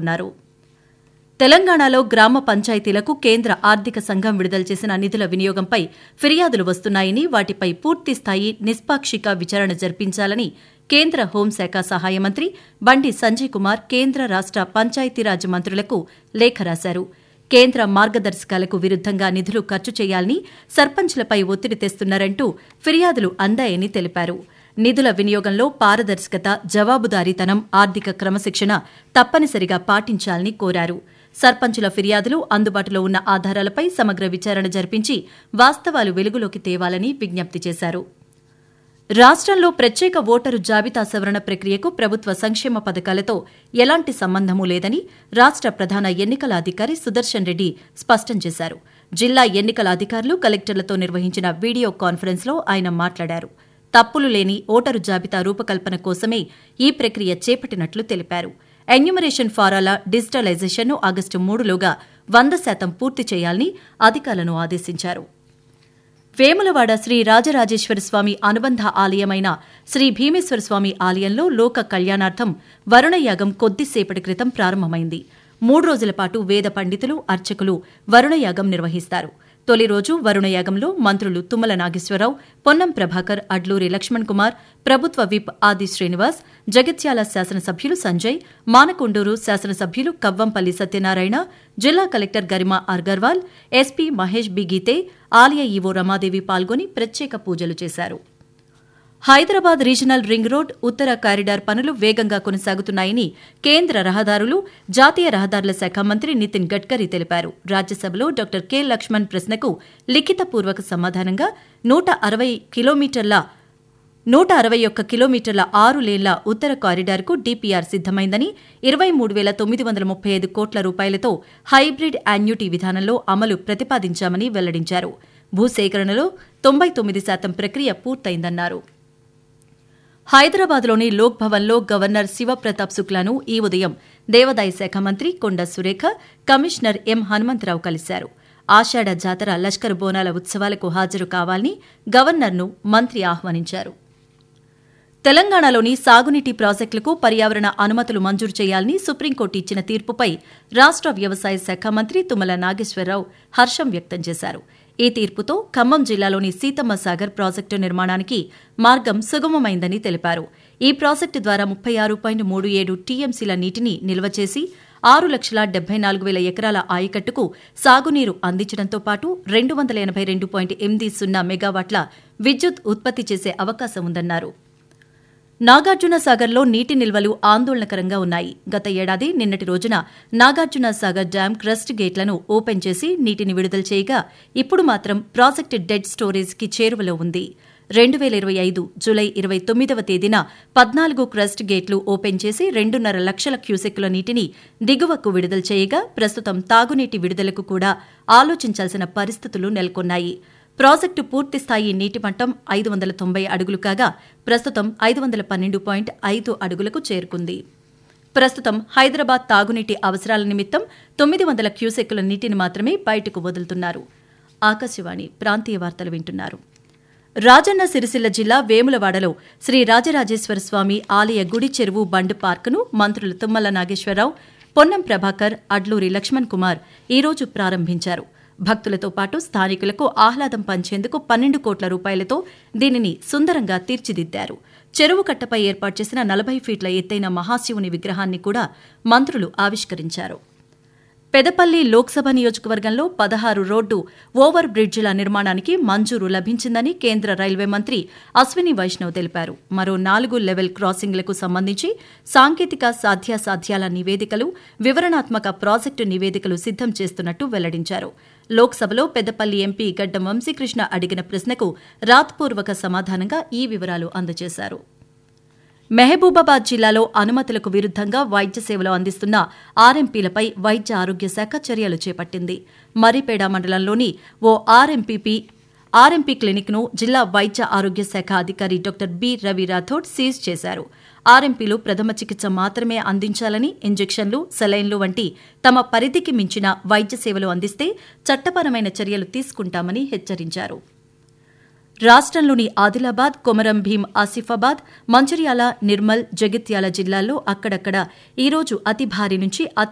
పేర్కొన్నారు తెలంగాణలో గ్రామ పంచాయతీలకు కేంద్ర ఆర్థిక సంఘం విడుదల చేసిన నిధుల వినియోగంపై ఫిర్యాదులు వస్తున్నాయని వాటిపై పూర్తిస్థాయి నిష్పాక్షిక విచారణ జరిపించాలని కేంద్ర హోంశాఖ సహాయ మంత్రి బండి సంజయ్ కుమార్ కేంద్ర రాష్ట పంచాయతీరాజ్ మంత్రులకు లేఖ రాశారు కేంద్ర మార్గదర్శకాలకు విరుద్దంగా నిధులు ఖర్చు చేయాలని సర్పంచ్లపై ఒత్తిడి తెస్తున్నారంటూ ఫిర్యాదులు అందాయని తెలిపారు నిధుల వినియోగంలో పారదర్శకత జవాబుదారీతనం ఆర్థిక క్రమశిక్షణ తప్పనిసరిగా పాటించాలని కోరారు సర్పంచుల ఫిర్యాదులు అందుబాటులో ఉన్న ఆధారాలపై సమగ్ర విచారణ జరిపించి వాస్తవాలు వెలుగులోకి తేవాలని విజ్ఞప్తి చేశారు రాష్ట్రంలో ప్రత్యేక ఓటరు జాబితా సవరణ ప్రక్రియకు ప్రభుత్వ సంక్షేమ పథకాలతో ఎలాంటి సంబంధమూ లేదని రాష్ట్ర ప్రధాన ఎన్నికల అధికారి సుదర్శన్ రెడ్డి స్పష్టం చేశారు జిల్లా ఎన్నికల అధికారులు కలెక్టర్లతో నిర్వహించిన వీడియో కాన్ఫరెన్స్లో ఆయన మాట్లాడారు తప్పులు లేని ఓటరు జాబితా రూపకల్పన కోసమే ఈ ప్రక్రియ చేపట్టినట్లు తెలిపారు ఎన్యూమరేషన్ ఫారాల డిజిటలైజేషన్ను ఆగస్టు మూడులోగా వంద శాతం పూర్తి చేయాలని అధికారులను ఆదేశించారు వేములవాడ శ్రీ రాజరాజేశ్వర స్వామి అనుబంధ ఆలయమైన శ్రీ భీమేశ్వర స్వామి ఆలయంలో లోక కళ్యాణార్థం వరుణయాగం కొద్దిసేపటి క్రితం ప్రారంభమైంది మూడు రోజుల పాటు వేద పండితులు అర్చకులు వరుణయాగం నిర్వహిస్తారు తొలి రోజు వరుణయాగంలో మంత్రులు తుమ్మల నాగేశ్వరరావు పొన్నం ప్రభాకర్ అడ్లూరి లక్ష్మణ్ కుమార్ ప్రభుత్వ విప్ ఆది శ్రీనివాస్ జగిత్యాల శాసనసభ్యులు సంజయ్ మానకొండూరు శాసనసభ్యులు కవ్వంపల్లి సత్యనారాయణ జిల్లా collector Garima Agarwal SP Mahesh B Geete ఆలయ ఈవో రమాదేవి పాల్గొని ప్రత్యేక పూజలు చేశారు హైదరాబాద్ రీజనల్ రింగ్ రోడ్ ఉత్తర కారిడార్ పనులు వేగంగా కొనసాగుతున్నాయని కేంద్ర రహదారులు జాతీయ రహదారుల శాఖ మంత్రి నితిన్ గడ్కరీ తెలిపారు రాజ్యసభలో డాక్టర్ కె లక్ష్మణ్ ప్రశ్నకు లిఖితపూర్వక సమాధానంగా నూట అరవై కిలోమీటర్ల నూట అరవై ఒక్క కిలోమీటర్ల ఆరు లేన్ల ఉత్తర కారిడార్కు డీపీఆర్ సిద్దమైందని ఇరవై మూడు వేల తొమ్మిది వందల ముప్పై ఐదు కోట్ల రూపాయలతో హైబ్రిడ్ యాన్యుటీ విధానంలో అమలు ప్రతిపాదించామని వెల్లడించారు భూసేకరణలో తొంభై తొమ్మిది శాతం ప్రక్రియ పూర్తయిందన్నారు హైదరాబాద్లోని లోక్ భవన్లో గవర్నర్ శివప్రతాప్ శుక్లాను ఈ ఉదయం దేవాదాయ శాఖ మంత్రి కొండ సురేఖ కమిషనర్ ఎం హనుమంతరావు కలిశారు ఆషాఢ జాతర లష్కర్ బోనాల ఉత్సవాలకు హాజరు కావాలని గవర్నర్ను మంత్రి ఆహ్వానించారు తెలంగాణలోని సాగునీటి ప్రాజెక్టులకు పర్యావరణ అనుమతులు మంజూరు చేయాలని సుప్రీంకోర్టు ఇచ్చిన తీర్పుపై రాష్ట వ్యవసాయ శాఖ మంత్రి తుమ్మల నాగేశ్వరరావు హర్షం వ్యక్తం చేశారు ఈ తీర్పుతో ఖమ్మం జిల్లాలోని సీతమ్మ సాగర్ ప్రాజెక్టు నిర్మాణానికి మార్గం సుగమమైందని తెలిపారు ఈ ప్రాజెక్టు ద్వారా ముప్పై ఆరు పాయింట్ మూడు ఏడు టీఎంసీల నీటిని నిల్వ చేసి ఆరు లక్షల డెబ్బై నాలుగు వేల ఎకరాల ఆయకట్టుకు సాగునీరు అందించడంతో పాటు రెండు వందల ఎనభై రెండు పాయింట్ ఎనిమిది సున్నా మెగావాట్ల విద్యుత్ ఉత్పత్తి చేసే అవకాశం ఉందన్నారు నాగార్జున సాగర్లో నీటి నిల్వలు ఆందోళనకరంగా ఉన్నాయి గత ఏడాది నిన్నటి రోజున నాగార్జున సాగర్ డ్యాం క్రస్ట్ గేట్లను ఓపెన్ చేసి నీటిని విడుదల చేయగా ఇప్పుడు మాత్రం ప్రాజెక్టు డెడ్ స్టోరేజ్కి చేరువలో ఉంది రెండు వేల ఇరవై ఐదు జులై ఇరవై తొమ్మిదవ తేదీన పద్నాలుగు క్రస్ట్ గేట్లు ఓపెన్ చేసి రెండున్నర లక్షల క్యూసెక్కుల నీటిని దిగువకు విడుదల చేయగా ప్రస్తుతం తాగునీటి విడుదలకు కూడా ఆలోచించాల్సిన పరిస్థితులు నెలకొన్నాయి ప్రాజెక్టు పూర్తిస్థాయి నీటి మట్టం ఐదు వందల తొంభై అడుగులు కాగా ప్రస్తుతం ఐదు వందల పన్నెండు పాయింట్ ఐదు అడుగులకు చేరుకుంది ప్రస్తుతం హైదరాబాద్ తాగునీటి అవసరాల నిమిత్తం తొమ్మిది వందల క్యూసెక్కుల నీటిని మాత్రమే బయటకు వదులుతున్నారు ఆకాశవాణి ప్రాంతీయ వార్తలు వింటున్నారు రాజన్న సిరిసిల్ల జిల్లా వేములవాడలో శ్రీ రాజరాజేశ్వర స్వామి ఆలయ గుడి చెరువు బండ్ పార్కును మంత్రులు తుమ్మల నాగేశ్వరరావు పొన్నం ప్రభాకర్ అడ్లూరి లక్ష్మణ్ కుమార్ ఈరోజు ప్రారంభించారు భక్తులతో పాటు స్థానికులకు ఆహ్లాదం పంచేందుకు పన్నెండు కోట్ల రూపాయలతో దీనిని సుందరంగా తీర్చిదిద్దారు చెరువు కట్టపై ఏర్పాటు చేసిన నలభై ఫీట్ల ఎత్తైన మహాశివుని విగ్రహాన్ని కూడా మంత్రులు ఆవిష్కరించారు పెదపల్లి లోక్సభ నియోజకవర్గంలో పదహారు రోడ్డు ఓవర్ బ్రిడ్జిల నిర్మాణానికి మంజూరు లభించిందని కేంద్ర రైల్వే మంత్రి అశ్విని వైష్ణవ్ తెలిపారు మరో నాలుగు లెవెల్ క్రాసింగ్లకు సంబంధించి సాంకేతిక సాధ్యాసాధ్యాల నివేదికలు వివరణాత్మక ప్రాజెక్టు నివేదికలు సిద్దం చేస్తున్నట్టు వెల్లడించారు లోక్సభలో పెద్దపల్లి ఎంపీ గడ్డం వంశీకృష్ణ అడిగిన ప్రశ్నకు రాత్పూర్వక సమాధానంగా ఈ వివరాలు అందజేశారు మెహబూబాబాద్ జిల్లాలో అనుమతులకు విరుద్దంగా వైద్య సేవలు అందిస్తున్న ఆర్ఎంపీలపై వైద్య ఆరోగ్య శాఖ చర్యలు చేపట్టింది మర్రిపేడ మండలంలోని ఓ ఆర్ఎంపీపీ ఆర్ఎంపీ క్లినిక్ను జిల్లా వైద్య ఆరోగ్య శాఖ అధికారి doctor B Ravi Rathod seize చేశారు ఆర్ఎంపీలు ప్రథమ చికిత్స మాత్రమే అందించాలని ఇంజెక్షన్లు సెలైన్లు వంటి తమ పరిధికి మించిన వైద్య సేవలు అందిస్తే చట్టపరమైన చర్యలు తీసుకుంటామని హెచ్చరించారు రాష్ట్రంలోని ఆదిలాబాద్ కొమరం భీం ఆసిఫాబాద్ మంచిర్యాల నిర్మల్ జగిత్యాల జిల్లాల్లో అక్కడక్కడ ఈరోజు అతి భారీ నుంచి అతి